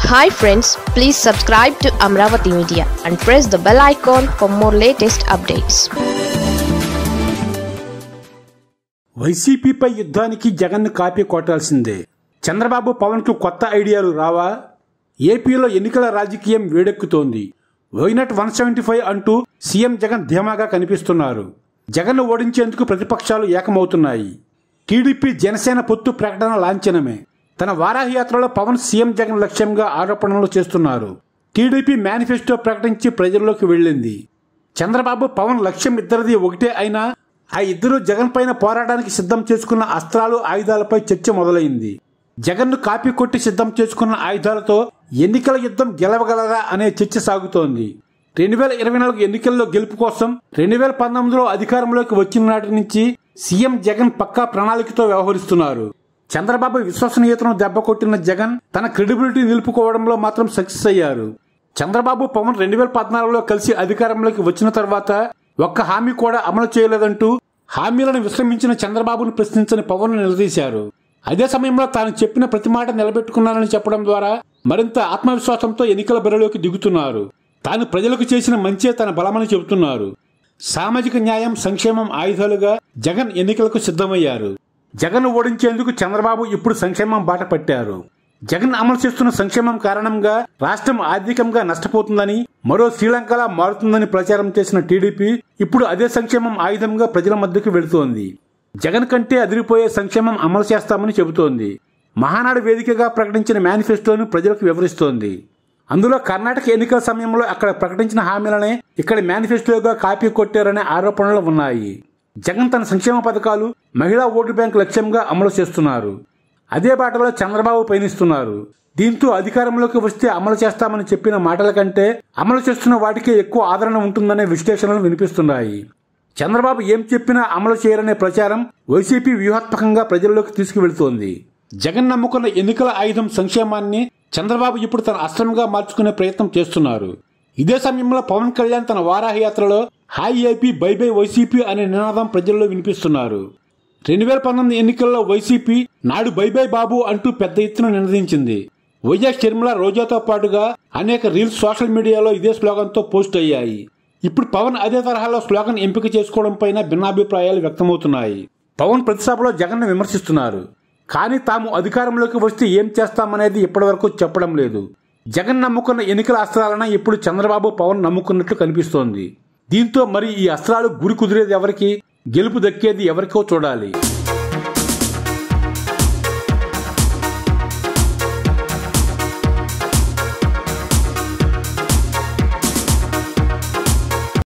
hi friends please subscribe to Amaravati media and press the bell icon for more latest updates వైసీపీపై యుద్ధానికి Jagan copy కొట్టాల్సిందే చంద్రబాబు పవన్కు కొత్త ఐడియాలు రావా ఏపీలో ఎన్నికల రాజకీయం వేడెక్కుతోంది వైనట్ వన్ సెవెంటీ ఫైవ్ అంటూ సీఎం జగన్ ధీమాగా కనిపిస్తున్నారు జగన్ను ఓడించేందుకు ప్రతిపక్షాలు ఏకమవుతున్నాయి టీడీపీ జనసేన పొత్తు ప్రకటన లాంఛనమే తన వారాహి యాత్రలో పవన్ సీఎం జగన్ లక్ష్యంగా ఆరోపణలు చేస్తున్నారు టీడీపీ మేనిఫెస్టో ప్రకటించి ప్రజల్లోకి వెళ్ళింది చంద్రబాబు పవన్ లక్ష్యం ఇద్దరిది ఒకటే అయినా ఆ ఇద్దరు జగన్ పైన పోరాటానికి సిద్ధం చేసుకున్న అస్త్రాలు ఆయుధాలపై చర్చ మొదలైంది జగన్ను కాపీ కొట్టి సిద్ధం చేసుకున్న ఆయుధాలతో ఎన్నికల యుద్ధం గెలవగలరా అనే చర్చ సాగుతోంది రెండు వేల ఇరవై నాలుగు ఎన్నికల్లో గెలుపు కోసం రెండు వేల పంతొమ్మిదిలో అధికారంలోకి వచ్చిన నాటి నుంచి సీఎం జగన్ పక్కా ప్రణాళికతో వ్యవహరిస్తున్నారు చంద్రబాబు విశ్వసనీయతను దెబ్బకొట్టిన జగన్ తన క్రెడిబిలిటీ నిలుపుకోవడంలో మాత్రం సక్సెస్ అయ్యారు చంద్రబాబు పవన్ రెండు వేల పద్నాలుగులో కలిసి అధికారంలోకి వచ్చిన తర్వాత ఒక్క హామీ కూడా అమలు చేయలేదంటూ హామీలను విశ్రమించిన చంద్రబాబును ప్రశ్నించని పవన్ నిలదీశారు అదే సమయంలో తాను చెప్పిన ప్రతి మాట నిలబెట్టుకున్నానని చెప్పడం ద్వారా మరింత ఆత్మవిశ్వాసంతో ఎన్నికల బరిలోకి దిగుతున్నారు తాను ప్రజలకు చేసిన మంచే తన బలమని చెబుతున్నారు సామాజిక న్యాయం సంక్షేమం ఆయుధాలుగా జగన్ ఎన్నికలకు సిద్ధమయ్యారు జగన్ ఓడించేందుకు చంద్రబాబు ఇప్పుడు సంక్షేమం బాట పట్టారు జగన్ అమలు చేస్తున్న సంక్షేమం కారణంగా రాష్ట్రం ఆర్థికంగా నష్టపోతుందని మరో శ్రీలంకలా మారుతుందని ప్రచారం చేసిన టీడీపీ ఇప్పుడు అదే సంక్షేమం ఆయుధంగా ప్రజల మధ్యకు వెళుతోంది జగన్ కంటే అదిరిపోయే సంక్షేమం అమలు చేస్తామని చెబుతోంది మహానాడు వేదికగా ప్రకటించిన మేనిఫెస్టోను ప్రజలకు వివరిస్తోంది అందులో కర్ణాటక ఎన్నికల సమయంలో అక్కడ ప్రకటించిన హామీలనే ఇక్కడ మేనిఫెస్టోగా కాపీ కొట్టారనే ఆరోపణలు ఉన్నాయి జగన్ తన సంక్షేమ పథకాలు మహిళా ఓటు బ్యాంక్ లక్ష్యంగా అమలు చేస్తున్నారు అదే బాటలో చంద్రబాబు పయనిస్తున్నారు దీంతో అధికారంలోకి వస్తే అమలు చేస్తామని చెప్పిన మాటల కంటే అమలు చేస్తున్న వాటికే ఎక్కువ ఆదరణ ఉంటుందనే విశ్లేషణలు వినిపిస్తున్నాయి చంద్రబాబు ఏం చెప్పినా అమలు చేయరనే ప్రచారం వైసీపీ వ్యూహాత్మకంగా ప్రజల్లోకి తీసుకువెళుతోంది జగన్ నమ్ముకున్న ఎన్నికల ఆయుధం సంక్షేమాన్ని చంద్రబాబు ఇప్పుడు తన అస్త్రంగా మార్చుకునే ప్రయత్నం చేస్తున్నారు ఇదే సమయంలో పవన్ కళ్యాణ్ తన వారాహి యాత్రలో hi AP bye bye YCP అనే నినాదం ప్రజల్లో వినిపిస్తున్నారు రెండు వేల పంతొమ్మిది ఎన్నికల్లో వైసీపీ నాడు బై బై బాబు అంటూ పెద్ద ఎత్తున నినదించింది వైఎస్ షర్మిల రోజాతో పాటుగా అనేక రీల్స్ సోషల్ మీడియాలో ఇదే స్లోగన్తో పోస్ట్ అయ్యాయి ఇప్పుడు పవన్ అదే తరహాలో స్లోగన్ ఎంపిక చేసుకోవడం పైన భిన్నాభిప్రాయాలు వ్యక్తమవుతున్నాయి పవన్ ప్రతిసభలో జగన్ విమర్శిస్తున్నారు కానీ తాము అధికారంలోకి వస్తే ఏం చేస్తామనేది ఇప్పటివరకు చెప్పడం లేదు జగన్ నమ్ముకున్న ఎన్నికల అస్త్రాలన ఇప్పుడు చంద్రబాబు పవన్ నమ్ముకున్నట్లు కనిపిస్తోంది దీంతో మరి ఈ అస్త్రాలు గురి కుదిరేది ఎవరికి గెలుపు దక్కేది ఎవరికో చూడాలి